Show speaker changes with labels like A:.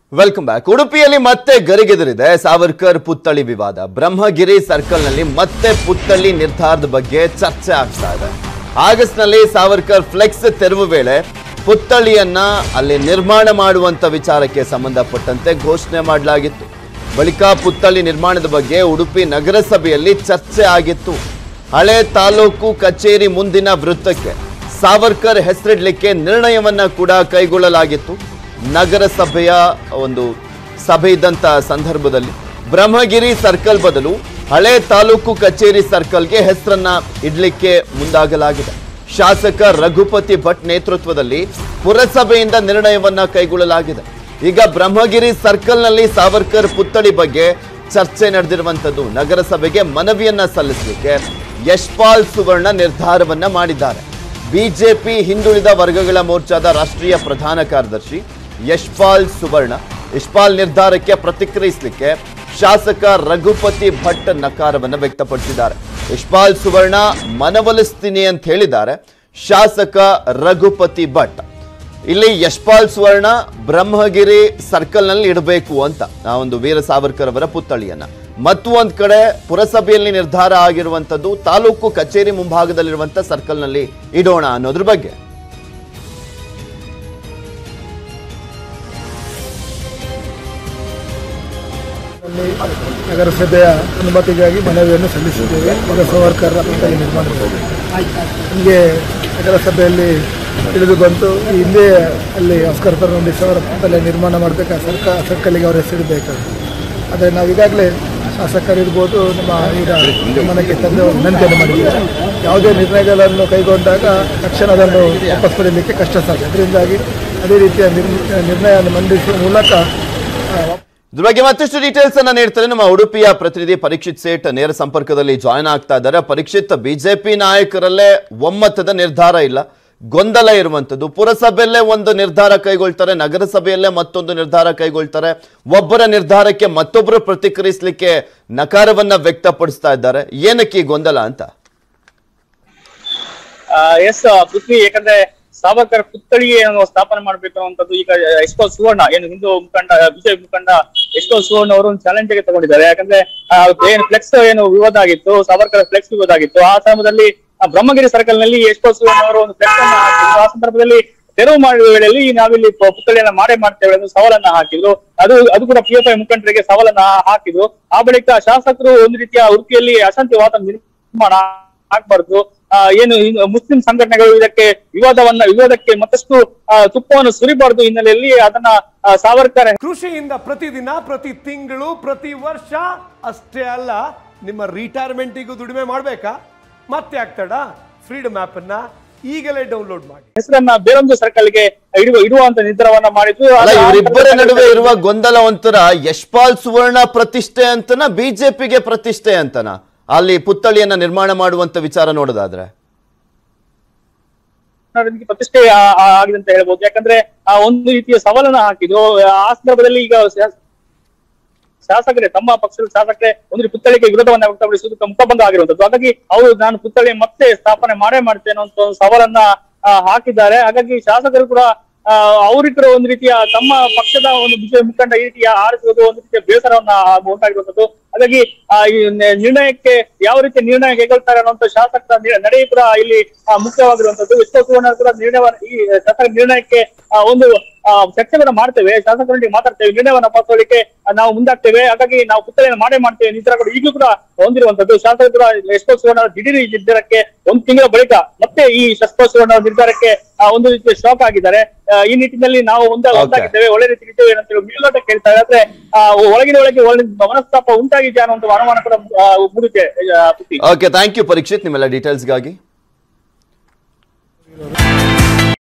A: Welcome back ಉಡುಪಿಯಲ್ಲಿ ಮತ್ತೆ ಗರಿಗೆದರಿದೆ ಸಾವರ್ಕರ್ ಪುತ್ಥಳಿ ವಿವಾದ ಬ್ರಹ್ಮಗಿರಿ ಸರ್ಕಲ್ನಲ್ಲಿ ಮತ್ತೆ ಪುತ್ಥಳಿ ನಿರ್ಧಾರದ ಬಗ್ಗೆ ಚರ್ಚೆ ಆಗ್ತಾ ಇದೆ ಆಗಸ್ಟ್ನಲ್ಲಿ ಸಾವರ್ಕರ್ ಫ್ಲೆಕ್ಸ್ ತೆರವು ವೇಳೆ ಪುತ್ಥಳಿಯನ್ನ ಅಲ್ಲಿ ನಿರ್ಮಾಣ ಮಾಡುವಂತ ವಿಚಾರಕ್ಕೆ ಸಂಬಂಧಪಟ್ಟಂತೆ ಘೋಷಣೆ ಮಾಡಲಾಗಿತ್ತು ಬಳಿಕ ಪುತ್ಥಳಿ ನಿರ್ಮಾಣದ ಬಗ್ಗೆ ಉಡುಪಿ ನಗರಸಭೆಯಲ್ಲಿ ಚರ್ಚೆ ಆಗಿತ್ತು ಹಳೆ ತಾಲೂಕು ಕಚೇರಿ ಮುಂದಿನ ವೃತ್ತಕ್ಕೆ ಸಾವರ್ಕರ್ ಹೆಸರಿಡ್ಲಿಕ್ಕೆ ನಿರ್ಣಯವನ್ನ ಕೂಡ ಕೈಗೊಳ್ಳಲಾಗಿತ್ತು ನಗರಸಭೆಯ ಒಂದು ಸಭೆ ಇದ್ದಂತ ಸಂದರ್ಭದಲ್ಲಿ ಬ್ರಹ್ಮಗಿರಿ ಸರ್ಕಲ್ ಬದಲು ಹಳೆ ತಾಲೂಕು ಕಚೇರಿ ಸರ್ಕಲ್ಗೆ ಹೆಸರನ್ನ ಇಡ್ಲಿಕ್ಕೆ ಮುಂದಾಗಲಾಗಿದೆ ಶಾಸಕ ರಘುಪತಿ ಭಟ್ ನೇತೃತ್ವದಲ್ಲಿ ಪುರಸಭೆಯಿಂದ ನಿರ್ಣಯವನ್ನ ಕೈಗೊಳ್ಳಲಾಗಿದೆ ಈಗ ಬ್ರಹ್ಮಗಿರಿ ಸರ್ಕಲ್ನಲ್ಲಿ ಸಾವರ್ಕರ್ ಪುತ್ಥಳಿ ಬಗ್ಗೆ ಚರ್ಚೆ ನಡೆದಿರುವಂತದ್ದು ನಗರಸಭೆಗೆ ಮನವಿಯನ್ನ ಸಲ್ಲಿಸಲಿಕ್ಕೆ ಯಶ್ಪಾಲ್ ಸುವರ್ಣ ನಿರ್ಧಾರವನ್ನ ಮಾಡಿದ್ದಾರೆ ಬಿಜೆಪಿ ಹಿಂದುಳಿದ ವರ್ಗಗಳ ಮೋರ್ಚಾದ ರಾಷ್ಟ್ರೀಯ ಪ್ರಧಾನ ಕಾರ್ಯದರ್ಶಿ ಯಶ್ಪಾಲ್ ಸುವರ್ಣ ಯಶ್ಪಾಲ್ ನಿರ್ಧಾರಕ್ಕೆ ಪ್ರತಿಕ್ರಿಯಿಸಲಿಕ್ಕೆ ಶಾಸಕ ರಘುಪತಿ ಭಟ್ ನಕಾರವನ್ನು ವ್ಯಕ್ತಪಡಿಸಿದ್ದಾರೆ ಯಶ್ಪಾಲ್ ಸುವರ್ಣ ಮನವೊಲಿಸ್ತೀನಿ ಅಂತ ಹೇಳಿದ್ದಾರೆ ಶಾಸಕ ರಘುಪತಿ ಭಟ್ ಇಲ್ಲಿ ಯಶ್ಪಾಲ್ ಸುವರ್ಣ ಬ್ರಹ್ಮಗಿರಿ ಸರ್ಕಲ್ನಲ್ಲಿ ಇಡಬೇಕು ಅಂತ ಆ ಒಂದು ವೀರ ಸಾವರ್ಕರ್ ಅವರ ಪುತ್ಥಳಿಯನ್ನ ಮತ್ತು ಒಂದ್ ಕಡೆ ಪುರಸಭೆಯಲ್ಲಿ ನಿರ್ಧಾರ ಆಗಿರುವಂತದ್ದು ತಾಲೂಕು ಕಚೇರಿ ಮುಂಭಾಗದಲ್ಲಿರುವಂತ ಸರ್ಕಲ್ನಲ್ಲಿ ಇಡೋಣ ಅನ್ನೋದ್ರ ಬಗ್ಗೆ
B: ಅಲ್ಲಿ ನಗರಸಭೆಯ ಅನುಮತಿಗಾಗಿ ಮನವಿಯನ್ನು ಸಲ್ಲಿಸಿದ್ದೇವೆ ಈಗ ಸಾವರ್ಕರ್ ಪುತ್ಥಳಿ ನಿರ್ಮಾಣದಲ್ಲಿ ನಮಗೆ ನಗರಸಭೆಯಲ್ಲಿ ತಿಳಿದು ಬಂತು ಈ ಹಿಂದೆ ಅಲ್ಲಿ ಆಸ್ಕರ್ ಫರ್ನಾಂಡಿಸ್ ಅವರ ಪುತ್ಥಳಿ ನಿರ್ಮಾಣ ಮಾಡಬೇಕು ಸರ್ಕಾರ ಸರ್ಕಲಿಗೆ ಅವರ ಹೆಸರಿಡಬೇಕಾಗುತ್ತೆ ಆದರೆ ನಾವು ಈಗಾಗಲೇ ಶಾಸಕರಿರ್ಬೋದು ನಮ್ಮ ಈಗ ಗಮನಕ್ಕೆ ತಂದು ವಿನಂತಿಯನ್ನು ಮಾಡಿದ್ದೇವೆ ಯಾವುದೇ ನಿರ್ಣಯಗಳನ್ನು ಕೈಗೊಂಡಾಗ ತಕ್ಷಣ ಅದನ್ನು ವಾಪಸ್ ಪಡೆಯಲಿಕ್ಕೆ ಕಷ್ಟ ಸಾಧ್ಯ ಅದರಿಂದಾಗಿ ಅದೇ ರೀತಿಯ ನಿರ್- ನಿರ್ಣಯವನ್ನು ಮಂಡಿಸುವ ಮೂಲಕ ಆ,
A: ಇದ್ರ ಬಗ್ಗೆ ಮತ್ತಷ್ಟು ಡೀಟೇಲ್ಸ್ ಅನ್ನ ನೀಡ್ತಾರೆ ನಮ್ಮ ಉಡುಪಿಯ ಪ್ರತಿನಿಧಿ ಪರೀಕ್ಷಿತ್ ಸೇಠ್ ನೇರ ಸಂಪರ್ಕದಲ್ಲಿ ಜಾಯ್ನ್ ಆಗ್ತಾ ಇದ್ದಾರೆ ಪರೀಕ್ಷಿತ್ ಬಿಜೆಪಿ ನಾಯಕರಲ್ಲೇ ಒಮ್ಮತದ ನಿರ್ಧಾರ ಇಲ್ಲ ಗೊಂದಲ ಇರುವಂತದ್ದು ಪುರಸಭೆಯಲ್ಲೇ ಒಂದು ನಿರ್ಧಾರ ಕೈಗೊಳ್ತಾರೆ ನಗರಸಭೆಯಲ್ಲೇ ಮತ್ತೊಂದು ನಿರ್ಧಾರ ಕೈಗೊಳ್ತಾರೆ ಒಬ್ಬರ ನಿರ್ಧಾರಕ್ಕೆ ಮತ್ತೊಬ್ಬರು ಪ್ರತಿಕ್ರಿಯಿಸಲಿಕ್ಕೆ ನಕಾರವನ್ನ ವ್ಯಕ್ತಪಡಿಸ್ತಾ ಇದ್ದಾರೆ ಏನಕ್ಕೆ ಈ ಗೊಂದಲ ಅಂತ
C: ಎಸ್ ಪೃಥ್ವಿ ಯಾಕಂದ್ರೆ ಸಾವರ್ಕರ್ ಪುತ್ಥಳಿ ಏನು ಸ್ಥಾಪನೆ ಮಾಡ್ಬೇಕು ಅನ್ನುವಂಥದ್ದು ಈಗ ಎಷ್ಟೋ ಸುವರ್ಣ ಏನು ಹಿಂದೂ ಮುಖಂಡ ಬಿಜೆಪಿ ಮುಖಂಡ ಎಷ್ಟೋ ಸುವರ್ಣ ಅವರು ಒಂದು ಚಾಲೆಂಜ್ ಗೆ ತಗೊಂಡಿದ್ದಾರೆ ಯಾಕಂದ್ರೆ ಆ, ಏನು ಫ್ಲೆಕ್ಸ್ ಏನು ವಿವಾದ ಆಗಿತ್ತು ಸಾವರ್ಕರ್ ಫ್ಲೆಕ್ಸ್ ವಿವಾದ ಆಗಿತ್ತು ಆ ಸಮಯದಲ್ಲಿ ಆ ಬ್ರಹ್ಮಗಿರಿ ಸರ್ಕಲ್ ನಲ್ಲಿ ಎಷ್ಟೋ ಸುವರ್ಣ ಅವರು ಒಂದು ಫ್ಲೆಕ್ಸ್ ಅನ್ನ ಹಾಕಿದ್ರು ಆ ಸಂದರ್ಭದಲ್ಲಿ ತೆರವು ಮಾಡುವ ವೇಳೆಯಲ್ಲಿ ನಾವಿಲ್ಲಿ ಪ- ಪುತ್ಥಳಿಯನ್ನ ಮಾಡೇ ಮಾಡ್ತೇವೆ ಎಂದು ಸವಾಲನ್ನ ಹಾಕಿದ್ರು ಅದು ಅದು ಕೂಡ ಪಿ ಎಫ್ ಐ ಮುಖಂಡರಿಗೆ ಸವಾಲನ್ನ ಹಾಕಿದ್ರು ಆ ಬಳಿಕ ಶಾಸಕರು ಒಂದು ರೀತಿಯ ಉಡುಪಿಯಲ್ಲಿ ಅಶಾಂತಿ ವಾತಾವರಣ ನಿರ್ಮಾಣ ಆಗ್ಬಾರ್ದು ಆ, ಏನು ಇನ್ನು ಮುಸ್ಲಿಂ ಸಂಘಟನೆಗಳು ಇದಕ್ಕೆ ವಿವಾದವನ್ನ ವಿವಾದಕ್ಕೆ ಮತ್ತಷ್ಟು ಆ, ತುಪ್ಪವನ್ನು ಸುರಿಬಾರ್ದು ಹಿನ್ನೆಲೆಯಲ್ಲಿ ಅದನ್ನ ಆ, ಸಾವರ್ಕರ್
D: ಕೃಷಿಯಿಂದ ಪ್ರತಿದಿನ ಪ್ರತಿ ತಿಂಗಳು ಪ್ರತಿ ವರ್ಷ ಅಷ್ಟೇ ಅಲ್ಲ ನಿಮ್ಮ ರಿಟೈರ್ಮೆಂಟಿಗೂ ದುಡಿಮೆ ಮಾಡಬೇಕಾ ಮತ್ತೆ ಆಗ್ತಡ ಫ್ರೀಡಮ್ ಅನ್ನ ಈಗಲೇ ಡೌನ್ಲೋಡ್ ಮಾಡಿ
C: ಹೆಸರನ್ನ ಬೇರೊಂದು ಸರ್ಕಲ್ಗೆ ಇಡುವ ಇಡುವಂತ ನಿರ್ಧಾರವನ್ನ ಮಾಡಿದ್ರು
A: ಅಲ್ಲ
C: ಅದು ಆ
A: ಇವರಿಬ್ಬರ
C: ಸಂದರ್ಭದಲ್ಲಿ
A: ನಡುವೆ ಇರುವ ಗೊಂದಲ ಒಂಥರ ಯಶ್ಪಾಲ್ ಸುವರ್ಣ ಪ್ರತಿಷ್ಠೆ ಅಂತನ ಬಿಜೆಪಿಗೆ ಪ್ರತಿಷ್ಠೆ ಅಂತನ ಅಲ್ಲಿ ಪುತ್ಥಳಿಯನ್ನ ನಿರ್ಮಾಣ ಮಾಡುವಂತ ವಿಚಾರ ನೋಡೋದಾದ್ರೆ
C: ಕರ್ನಾಟಕಕ್ಕೆ ಪ್ರತಿಷ್ಠೆ ಆ- ಆ- ಆಗಿದೆ ಅಂತ ಹೇಳ್ಬೋದು ಯಾಕಂದ್ರೆ ಆ ಒಂದು ರೀತಿಯ ಸವಾಲನ್ನ ಹಾಕಿದ್ರು ಆ ಸಂದರ್ಭದಲ್ಲಿ ಈಗ ಶಾ- ಶಾಸಕರೇ ತಮ್ಮ ಪಕ್ಷದ ಶಾಸಕರೇ ಒಂದು ರೀತಿ ಪುತ್ಥಳಿಗೆ ವಿರೋಧವನ್ನ ವ್ಯಕ್ತಪಡಿಸುವುದು ಮುಖಭಂಗ ಆಗಿರುವಂತದ್ದು ಹಾಗಾಗಿ ಅವರು ನಾನು ಪುತ್ಥಳಿ ಮತ್ತೆ ಸ್ಥಾಪನೆ ಮಾಡೇ ಮಾಡ್ತೇನೆ ಅಂತ ಒಂದು ಸವಾಲನ್ನ ಆ, ಹಾಕಿದ್ದಾರೆ ಹಾಗಾಗಿ ಶಾಸಕರು ಕೂಡ ಆ, ಅವರಿಬ್ಬರು ಒಂದು ರೀತಿಯ ತಮ್ಮ ಪಕ್ಷದ ಒಂದು ಬಿಜೆಪಿ ಮುಖಂಡ ಈ ರೀತಿಯ ಆರಿಸುವುದು ಒಂದು ರೀತಿಯ ಬೇಸರವನ್ನ ಉಂಟಾಗಿರುವಂತದ್ದು ಹಾಗಾಗಿ ಆ, ಈ ನಿ- ನಿರ್ಣಯಕ್ಕೆ ಯಾವ ರೀತಿ ನಿರ್ಣಯ ಕೈಗೊಳ್ತಾರೆ ಅನ್ನುವಂಥ ಶಾಸಕರ ನಿ- ನಡೆಯೂ ಕೂಡ ಇಲ್ಲಿ ಆ, ಮುಖ್ಯವಾಗಿರುವಂತದ್ದು ಎಷ್ಟೋ ಸುವರ್ಣ ಕೂಡ ನಿರ್ಣಯವನ್ನ ಈ ಶಾಸಕರ ನಿರ್ಣಯಕ್ಕೆ ಆ, ಒಂದು ಆ, ಚರ್ಚೆಗಳನ್ನ ಮಾಡ್ತೇವೆ ಶಾಸಕರೊಂದಿಗೆ ಮಾತಾಡ್ತೇವೆ ನಿರ್ಣಯವನ್ನ ಪಾಲಿಸಲಿಕ್ಕೆ ನಾವು ಮುಂದಾಗ್ತೇವೆ ಹಾಗಾಗಿ ನಾವು ಪುತ್ಥಳಿಯನ್ನು ಮಾಡೇ ಮಾಡ್ತೇವೆ ನಿರ್ಧಾರ ಕೂಡ ಈಗಲೂ ಕೂಡ ಹೊಂದಿರುವಂತದ್ದು ಶಾಸಕರು ಕೂಡ ಎಷ್ಟೋ ಸುವರ್ಣ ಅವರ ದಿಢೀರ್ ಈ ನಿರ್ಧಾರಕ್ಕೆ ಒಂದು ತಿಂಗಳ ಬಳಿಕ ಮತ್ತೆ ಈ ಎಷ್ಟೋ ಸುವರ್ಣ ಅವರ ನಿರ್ಧಾರಕ್ಕೆ ಆ, ಒಂದು ರೀತಿಯ ಶಾಕ್ ಆಗಿದ್ದಾರೆ ಆ, ಈ ನಿಟ್ಟಿನಲ್ಲಿ ನಾವು ಒಂದ
A: Okay.
C: ಒಂದಾಗಿದ್ದೇವೆ ಒಳ್ಳೆ ರೀತಿ ಇದ್ದೇವೆ ಅಂತ ಹೇಳಿ ಮೇಲ್ನೋಟ ಕೇಳ್ತಾರೆ ಆದ್ರೆ ಆ, ಒಳಗಿನ ಒಳಗೆ ಒಳ್ಳೆ ಮನಸ್ತಾಪ ಉಂಟಾಗಿದೆಯಾ ಅನ್ನುವಂಥ ಅನುಮಾನ ಕೂಡ ಆ, ಮೂಡುತ್ತೆ ಆ, Prithvi.
A: Okay thank you Parikshit ನಿಮ್ಮೆಲ್ಲ ಡೀಟೇಲ್ಸ್ಗಾಗಿ